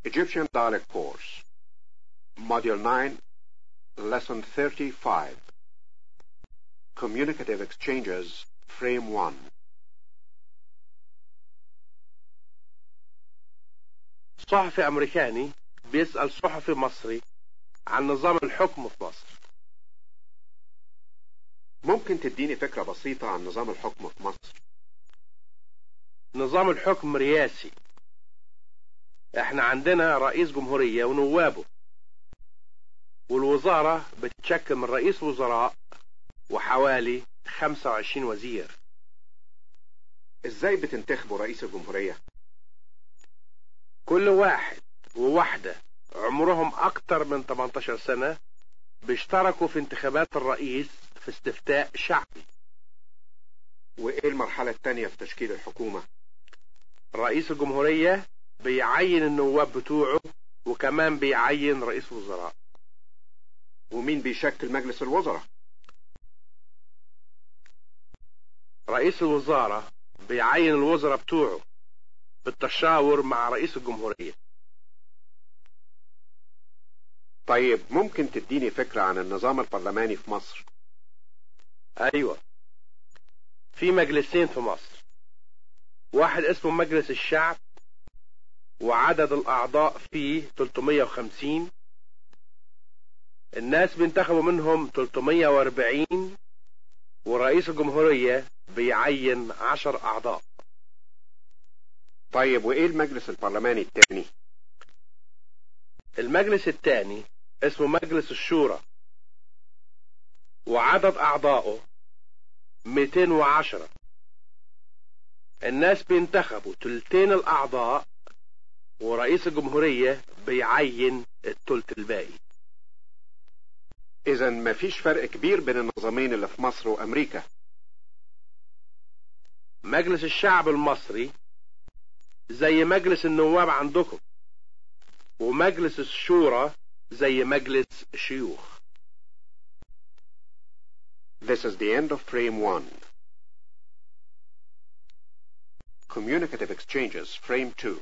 Egyptian Dialect Course, Module 9, Lesson 35, Communicative Exchanges, Frame 1. صحفي أمريكاني بيسأل صحفي مصري عن نظام الحكم في مصر ممكن تديني فكرة بسيطة عن نظام الحكم في مصر؟ نظام الحكم رئاسي احنا عندنا رئيس جمهورية ونوابه والوزارة بتتشكل من رئيس وزراء وحوالي 25 وزير ازاي بتنتخبوا رئيس الجمهورية؟ كل واحد وواحدة عمرهم أكتر من 18 سنة بيشتركوا في انتخابات الرئيس في استفتاء شعبي وايه المرحلة التانية في تشكيل الحكومة؟ رئيس الجمهورية بيعين النواب بتوعه وكمان بيعين رئيس وزراء ومين بيشكل مجلس الوزراء؟ رئيس الوزارة بيعين الوزراء بتوعه بالتشاور مع رئيس الجمهورية طيب ممكن تديني فكرة عن النظام البرلماني في مصر؟ أيوة في مجلسين في مصر واحد اسمه مجلس الشعب وعدد الأعضاء فيه 350 الناس بينتخبوا منهم 340 ورئيس الجمهورية بيعين 10 أعضاء طيب وايه المجلس البرلماني التاني؟ المجلس الثاني اسمه مجلس الشورى وعدد أعضائه 210 الناس بينتخبوا تلتين الأعضاء ورئيس الجمهورية بيعين التلت الباقي اذا مفيش فرق كبير بين النظامين اللي في مصر وامريكا مجلس الشعب المصري زي مجلس النواب عندكم ومجلس الشورى زي مجلس الشيوخ This is the end of frame 1. Communicative exchanges, frame 2.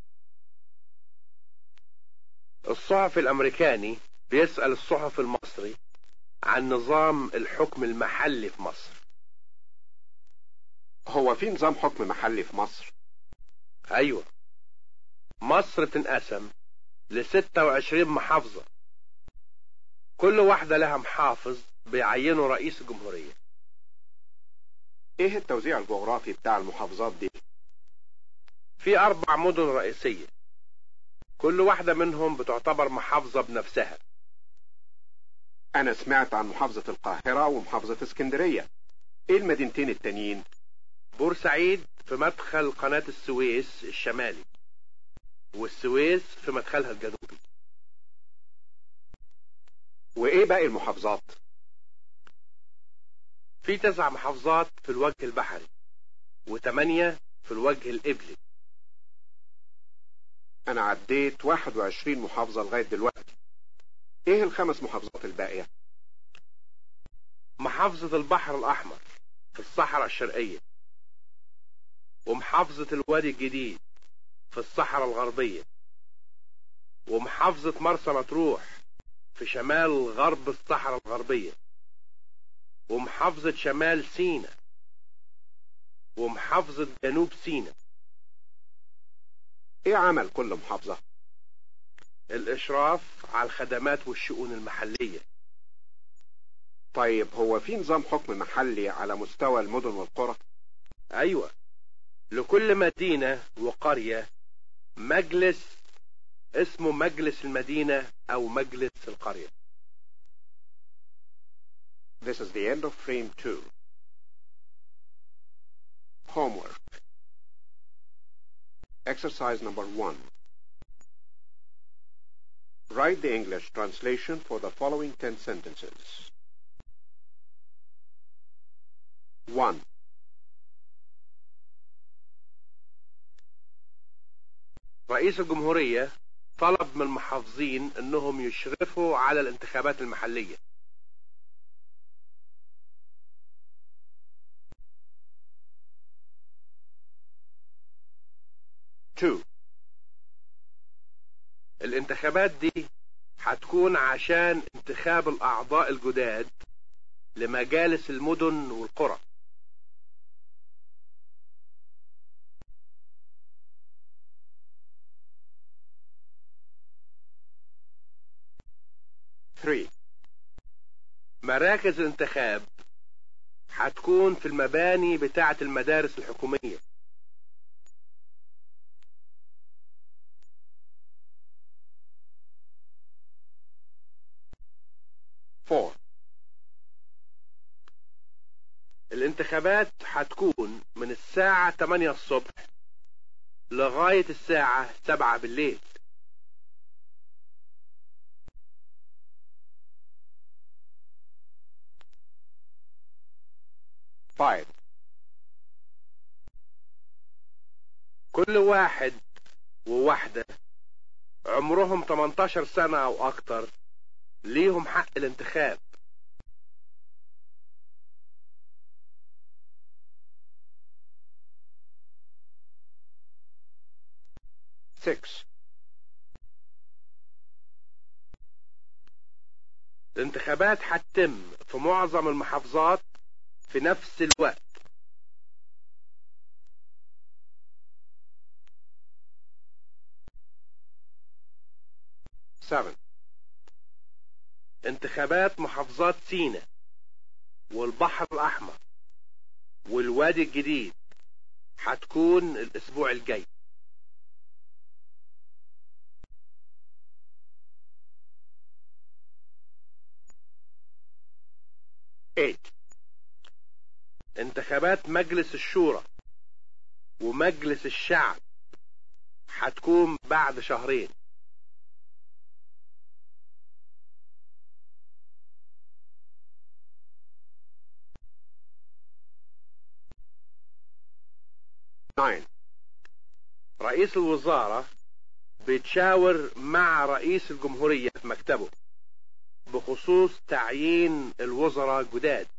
الصحفي الأمريكاني بيسأل الصحفي المصري عن نظام الحكم المحلي في مصر هو في نظام حكم محلي في مصر؟ أيوة مصر بتنقسم ل 26 محافظة كل واحدة لها محافظ بيعينه رئيس الجمهورية ايه التوزيع الجغرافي بتاع المحافظات دي؟ في أربع مدن رئيسية كل واحدة منهم بتعتبر محافظة بنفسها انا سمعت عن محافظة القاهرة ومحافظة اسكندرية ايه المدينتين التانيين؟ بورسعيد في مدخل قناة السويس الشمالي والسويس في مدخلها الجنوبي وايه باقي المحافظات؟ في تسع محافظات في الوجه البحري وثمانية في الوجه القبلي انا عديت 21 محافظة لغاية دلوقتي ايه الخمس محافظات الباقية؟ محافظة البحر الأحمر في الصحراء الشرقية ومحافظة الوادي الجديد في الصحراء الغربية ومحافظة مرسى مطروح في شمال غرب الصحراء الغربية ومحافظة شمال سينا ومحافظة جنوب سينا ايه عمل كل محافظة؟ الإشراف على الخدمات والشؤون المحلية طيب هو في نظام حكم محلي على مستوى المدن والقرى؟ أيوة لكل مدينة وقرية مجلس اسمه مجلس المدينة أو مجلس القرية This is the end of frame 2. Homework. Exercise number 1. Write the English translation for the following 10 sentences. 1. رئيس الجمهورية طلب من المحافظين انهم يشرفوا على الانتخابات المحلية Two. الانتخابات دي هتكون عشان انتخاب الأعضاء الجداد لمجالس المدن والقرى Three. مراكز الانتخاب هتكون في المباني بتاعة المدارس الحكومية Four. الانتخابات هتكون من الساعة 8 الصبح لغاية الساعة 7 بالليل Five. كل واحد وواحدة عمرهم 18 سنة أو أكتر ليهم حق الانتخاب Six. الانتخابات هتتم في معظم المحافظات في نفس الوقت Seven. انتخابات محافظات سينا والبحر الأحمر والوادي الجديد هتكون الأسبوع الجاي Eight. انتخابات مجلس الشورى ومجلس الشعب هتكون بعد شهرين Nine. رئيس الوزارة بيتشاور مع رئيس الجمهورية في مكتبه بخصوص تعيين الوزراء الجداد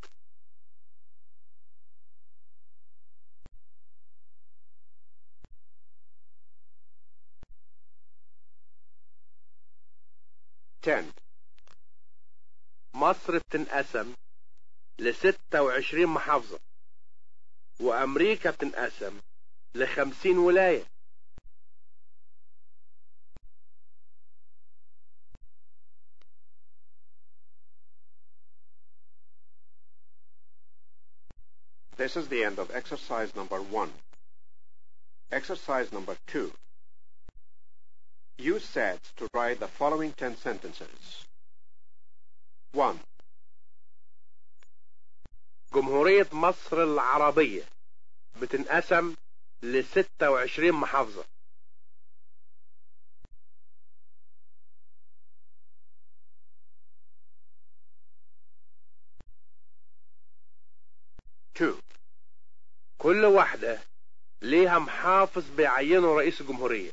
Ten. مصر بتنقسم ل 26 محافظة وأمريكا بتنقسم ل 50 ولاية This is the end of exercise number one. Exercise number two. Use sets to write the following ten sentences. One. جمهورية مصر العربية بتنقسم ل 26 محافظة Two. كل واحدة ليها محافظ بيعينه رئيس الجمهورية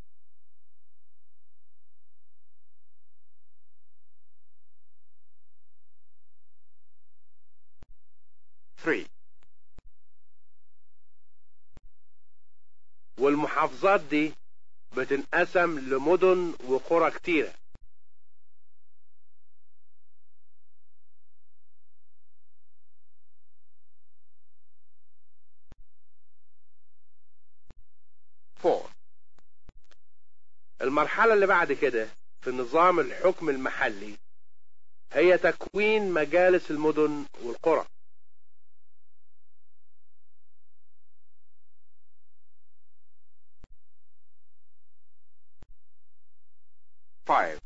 Three. والمحافظات دي بتنقسم لمدن وقرى كتيرة Four. المرحلة اللي بعد كده في نظام الحكم المحلي هي تكوين مجالس المدن والقرى Five.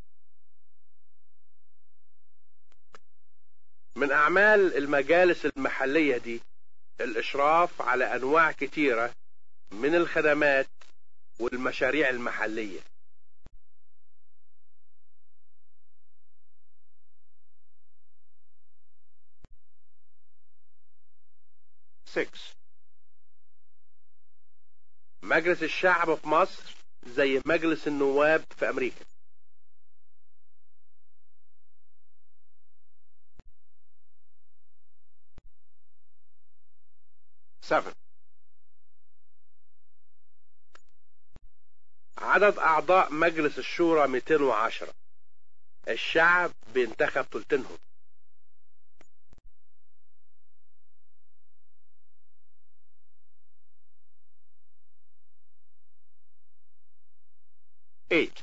من أعمال المجالس المحلية دي الإشراف على أنواع كتيرة من الخدمات والمشاريع المحلية Six. مجلس الشعب في مصر زي مجلس النواب في أمريكا Seven. عدد أعضاء مجلس الشورى 210 الشعب بينتخب تلتينهم Eight.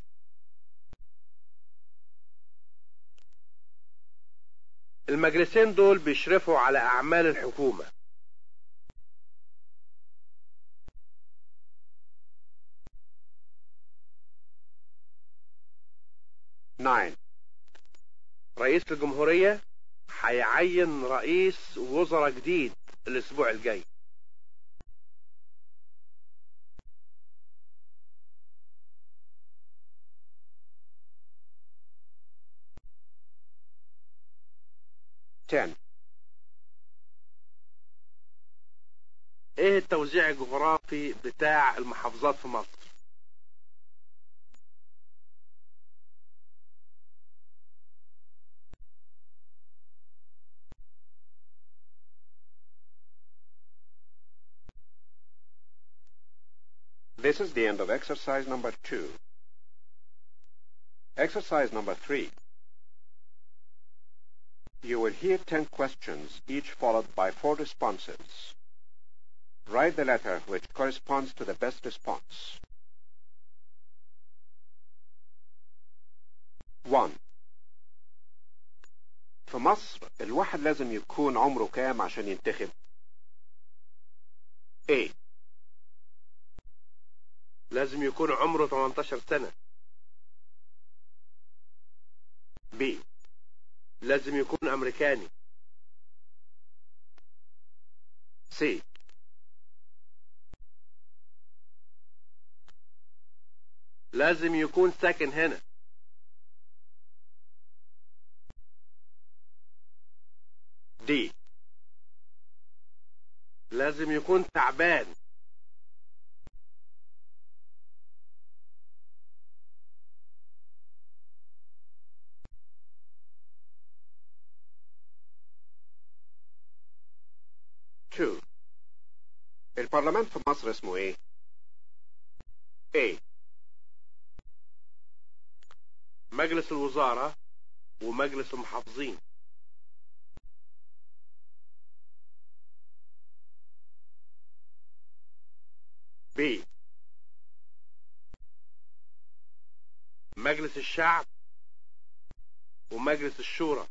المجلسين دول بيشرفوا على أعمال الحكومة Nine. رئيس الجمهورية هيعين رئيس وزراء جديد الأسبوع الجاي Ten. ايه التوزيع الجغرافي بتاع المحافظات في مصر This is the end of exercise number two. Exercise number three. You will hear ten questions, each followed by four responses. Write the letter which corresponds to the best response. 1. في مصر الواحد لازم يكون عمره كام عشان ينتخب؟ A. لازم يكون عمره 18 سنة B. لازم يكون أمريكاني C. لازم يكون ساكن هنا D. لازم يكون تعبان Two. البرلمان في مصر اسمه ايه؟ A. مجلس الوزارة ومجلس المحافظين B. مجلس الشعب ومجلس الشورى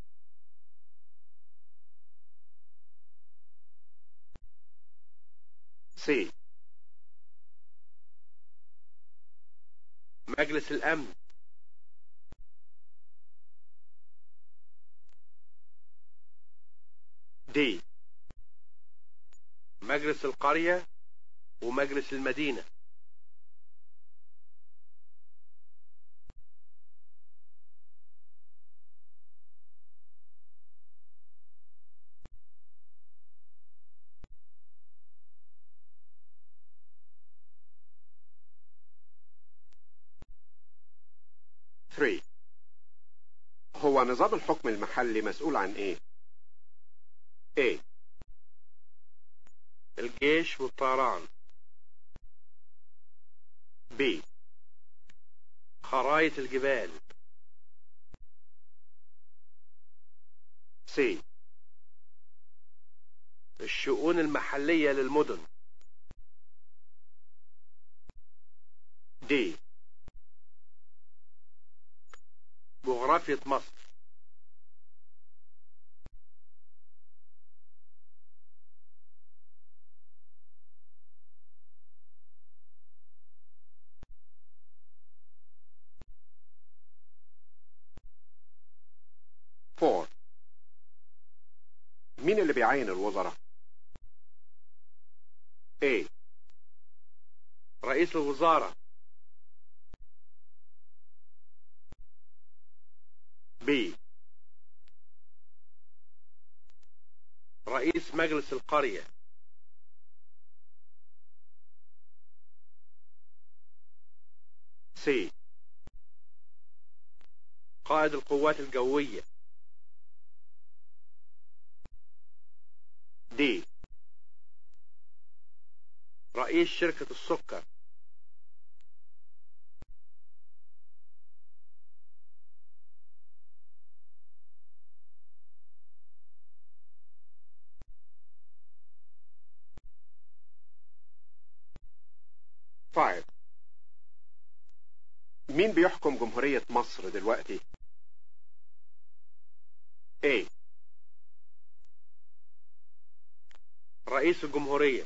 C. مجلس الأمن D. مجلس القرية ومجلس المدينة Three. هو نظام الحكم المحلي مسؤول عن ايه؟ A. الجيش والطيران B. خرايط الجبال C. الشؤون المحلية للمدن D. جغرافية مصر 4. مين اللي بيعين الوزراء؟ A. رئيس الوزارة B. رئيس مجلس القرية C. قائد القوات الجوية D. رئيس شركة السكر 5 مين بيحكم جمهورية مصر دلوقتي؟ A رئيس الجمهورية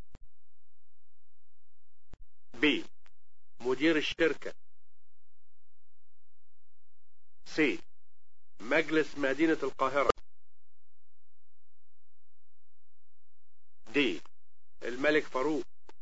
B مدير الشركة C مجلس مدينة القاهرة D الملك فاروق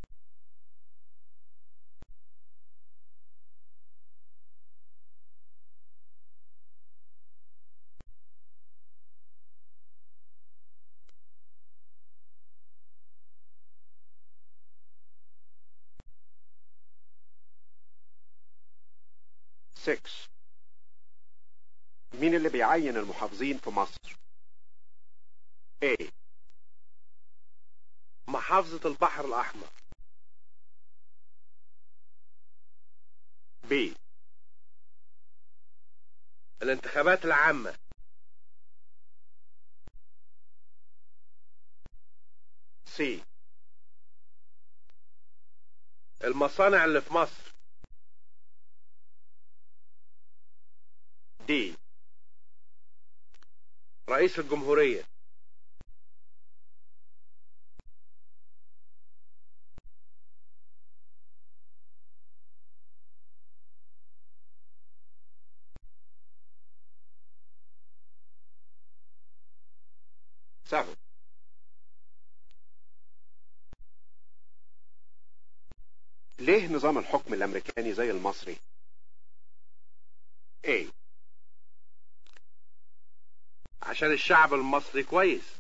Six مين اللي بيعين المحافظين في مصر؟ A محافظة البحر الأحمر B الانتخابات العامة C المصانع اللي في مصر D رئيس الجمهورية Seven ليه نظام الحكم الأمريكاني زي المصري؟ A عشان الشعب المصري كويس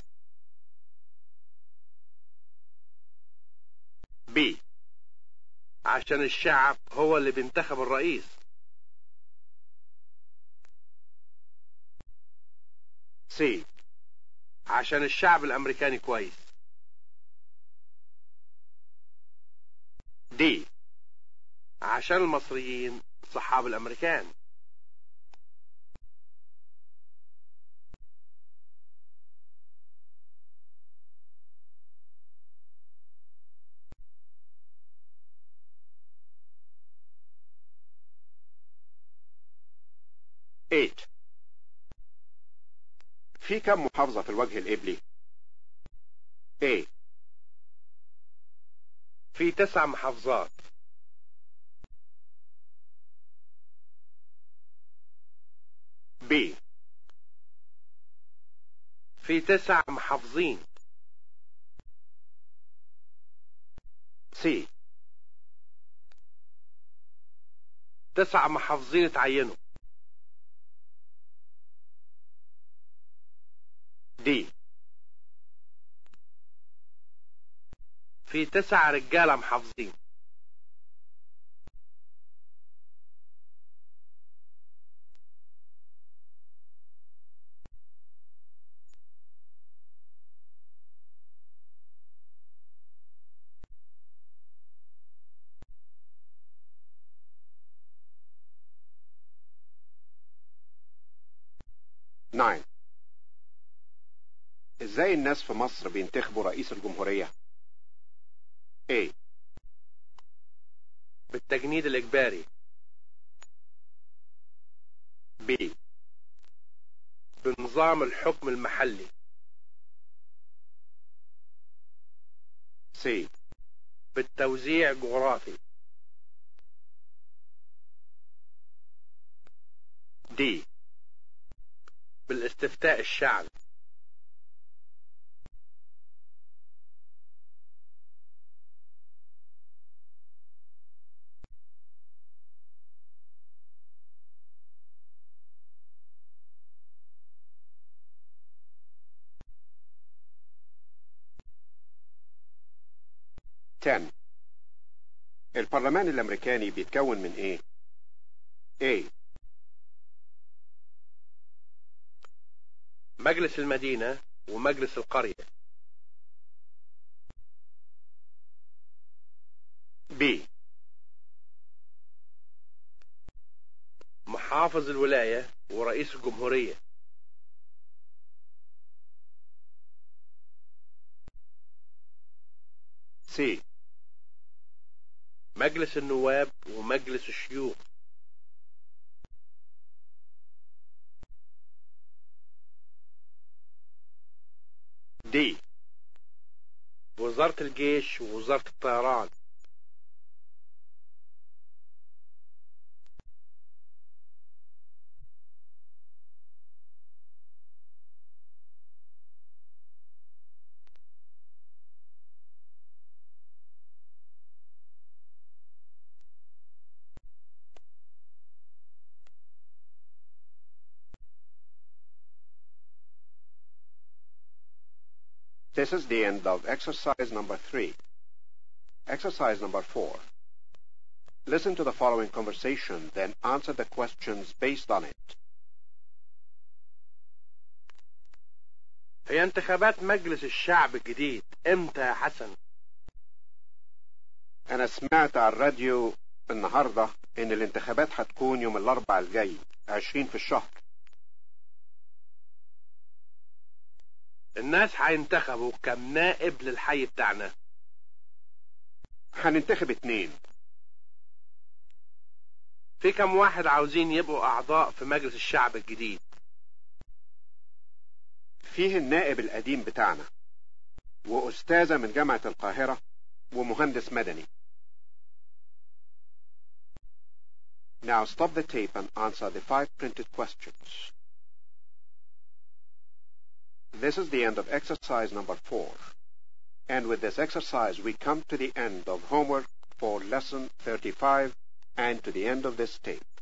B عشان الشعب هو اللي بينتخب الرئيس C عشان الشعب الأمريكاني كويس D عشان المصريين صحاب الأمريكان Eight في كم محافظة في الوجه الإبلي؟ A في تسع محافظات B في تسع محافظين C تسع محافظين اتعينوا D في تسع رجالة محافظين Nine ازاي الناس في مصر بينتخبوا رئيس الجمهورية؟ A بالتجنيد الإجباري B بنظام الحكم المحلي C بالتوزيع جغرافي D بالاستفتاء الشعبي Ten البرلمان الأمريكاني بيتكون من إيه؟ A مجلس المدينة ومجلس القرية B محافظ الولاية ورئيس الجمهورية C مجلس النواب ومجلس الشيوخ D. وزارة الجيش ووزارة الطيران This is the end of exercise number three. Exercise number four. Listen to the following conversation, then answer the questions based on it. هي انتخابات مجلس الشعب الجديد امتى يا حسن أنا سمعت على الراديو النهاردة إن الانتخابات هتكون يوم الأربع الجاي عشرين في الشهر الناس هينتخبوا كم نائب للحي بتاعنا هننتخب اتنين في كم واحد عاوزين يبقوا اعضاء في مجلس الشعب الجديد فيه النائب القديم بتاعنا وأستاذة من جامعة القاهرة ومهندس مدني Now stop the tape and answer the five printed questions. This is the end of exercise number four. And with this exercise, we come to the end of homework for lesson 35 and to the end of this tape.